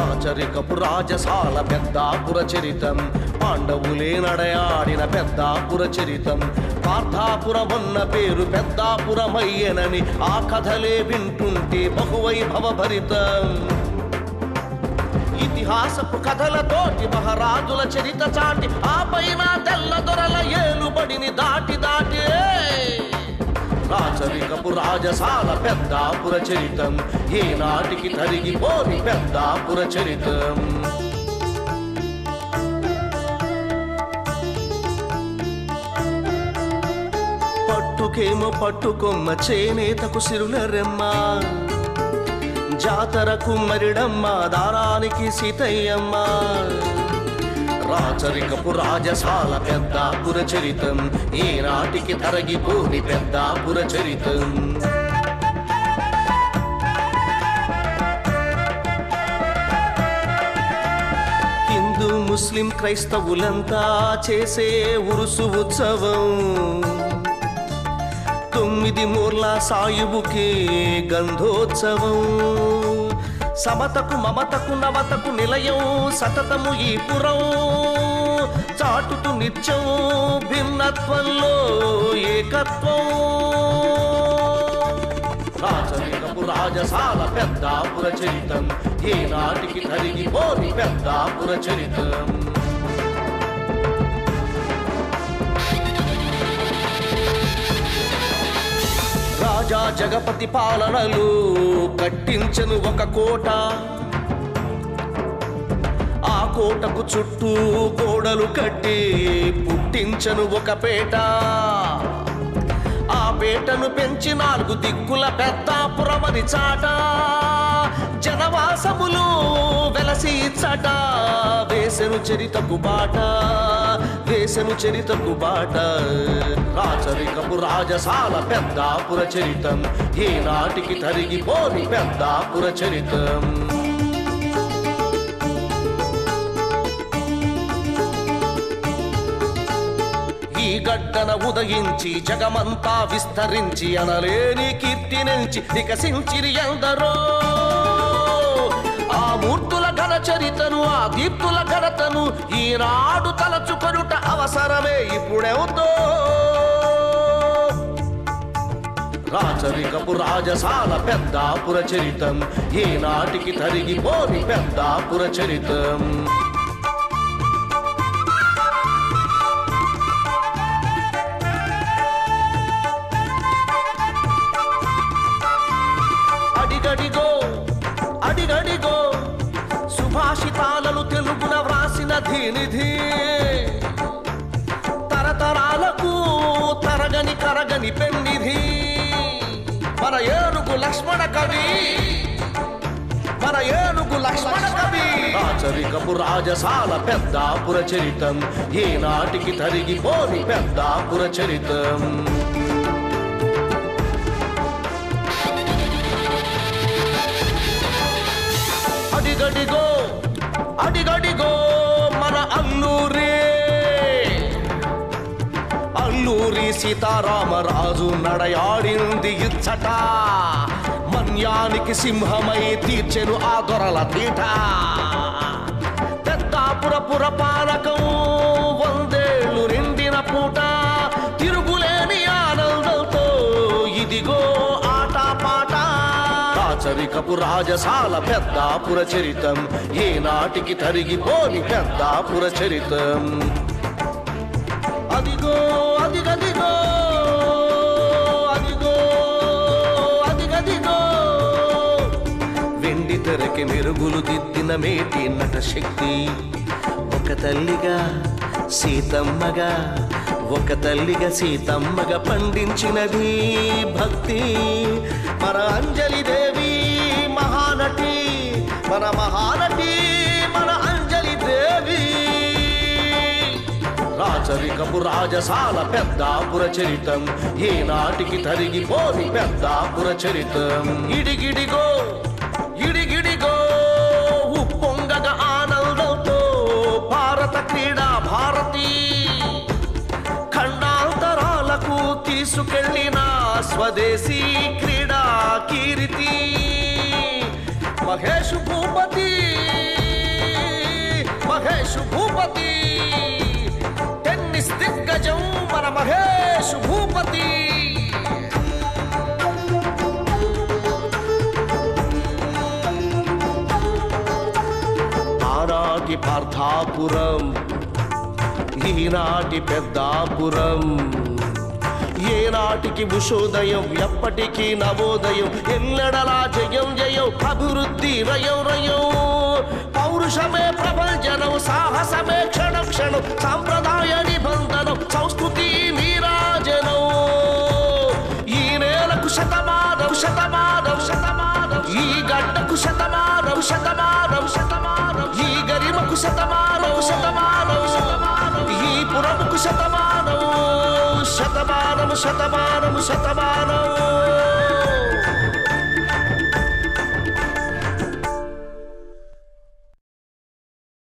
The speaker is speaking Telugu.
రాచరికపు రాజసాల పెద్దాపుర చరితం పాండవులే నడయాడిన పెద్దాపుర చరితం పార్థాపురమన్న పేరు పెద్దాపురమయ్యనని ఆ కథలే వింటుంటే బహువైభవ భరితం ఇతిహాసపు కథలతోటి మహారాజుల చరిత చాటి ఆ పైన తెల్ల దొరల ఏలుబడిని దాటి దాటి రాచరికపు రాజసాల పెద్దాపుర చరితం ఏ నాటికి తరిగిపోని పెద్దాపుర చరితం పట్టుకేమో పట్టుకొమ్మ చేనేతకు సిరుల రెమ్మ జాతరకు మరిడమ్మ దారానికి సీతయ్యమ్మ రాచరికపు రాజసాల పెద్దాపుర చరితం ఈనాటికి తరగిపోని పెద్దాపుర చరితం హిందూ ముస్లిం క్రైస్తవులంతా చేసే ఉరుసు ఉత్సవం తొమ్మిది మూర్ల సాయుబుకి గంధోత్సవం సమతకు మమతకు నవతకు నిలయం సతతము ఈ పురం చాటుతు నిత్యం భిన్నత్వంలో ఏకత్వం రాచరికపు రాజసాల పెద్దాపుర చరితం ఏ నాటికి తరిగిపోని పెద్దాపుర చరితం రాజా జగపతి పాలనలు కట్టించను ఒక కోట ఆ కోటకు చుట్టూ గోడలు కట్టి పుట్టించను ఒక పేట ఆ పేటను పెంచి నాలుగు దిక్కుల పెద్దాపురమని చాట జనవాసములు వెలసి చట వేసెను చరితకు బాట వేసెను చరితకు బాట రాచరికపు రాజసాల పెద్దాపుర చరితం ఏ నాటికి తరిగిపోని పెద్దాపుర చరితం ఈ గడ్డన ఉదయించి జగమంతా విస్తరించి అనలేని కీర్తి నుంచి వికసించిరి ఎందరో ఆ మూర్తుల ఘన చరితను ఆ దీప్తుల ఘనతను ఈనాడు తలచుకొనుట అవసరమే ఇప్పుడెవుతో రాచరికపు రాజసాల పెద్దాపుర చరితం ఏ నాటికి తరిగిపోని పెద్దాపుర చరితం అడిగడిగో అడిగడిగో సుభాషితాలను తెలుగున వ్రాసిన ధీనిధి తరతరాలకు తరగని కరగని పెన్నిధి మన ఏనుగు లక్ష్మణ కవి మన ఏనుగు లక్ష్మణ కవి రాచరికపు రాజసాల పెద్దాపుర చరితం ఏ నాటికి తరిగిపోని పెద్దాపుర చరితం అడిగడిగో అడిగడిగో మన అల్లూరి అల్లూరి సీతారామరాజు నడయాడింది ఇచ్చట మన్యానికి సింహమై తీర్చెను ఆ దొరల తీట పెద్దాపురపుర పాలకం వందేళ్లు నిండిన పూట తిరుగులేని ఆనందంతో ఇదిగో ఆట పాట రాచరికపు రాజసాల పెద్దాపుర చరితం ఏ నాటికి తరిగిపోని పెద్దాపుర చరితం అదిగో అదిగదిగో అదిగో అదిగదిగో వెండి తెరకి మెరుగులు దిద్దిన మేటి నట శక్తి ఒక తల్లిగా సీతమ్మగా ఒక తల్లిగా సీతమ్మగా పండించినది భక్తి మన అంజలి దేవి మహానటి మన మహానటి మన అంజలి దేవి రాచరికపు రాజసాల పెద్దాపుర చరితం ఏ నాటికి తరిగిపోని పెద్దాపుర చరితం ఇడిగిడిగో ఇడిగిడిగో ఉప్పొంగగ ఆనందంతో భారత క్రీడా భారతి ఖండాంతరాలకు తీసుకెళ్ళిన స్వదేశీ క్రీడా కీర్తి మహేష్ భూపతి మహేష్ భూపతి టెన్నిస్ దిగ్గజం మన మహేష్ భూపతి ఆనాటి పార్థాపురం ఈనాటి పెద్దాపురం ఏనాటికి ఉషోదయం ఎప్పటికీ నవోదయం ఎల్లెడలా జయం జయం అభివృద్ధి రయం రయం పౌరుషమే ప్రభంజనం సాహసమే క్షణం క్షణం సాంప్రదాయ నిబంధనం సంస్కృతి నీరాజనం ఈ నేలకు శతమానం శతమానం శతమానం ఈ గడ్డకు శతమానం శతమానం శతమానం ఈ గరిమకు శతమానం శతమానం శతమానం ఈ పురముకు శతమానం శతమానం శతమానం శతమానం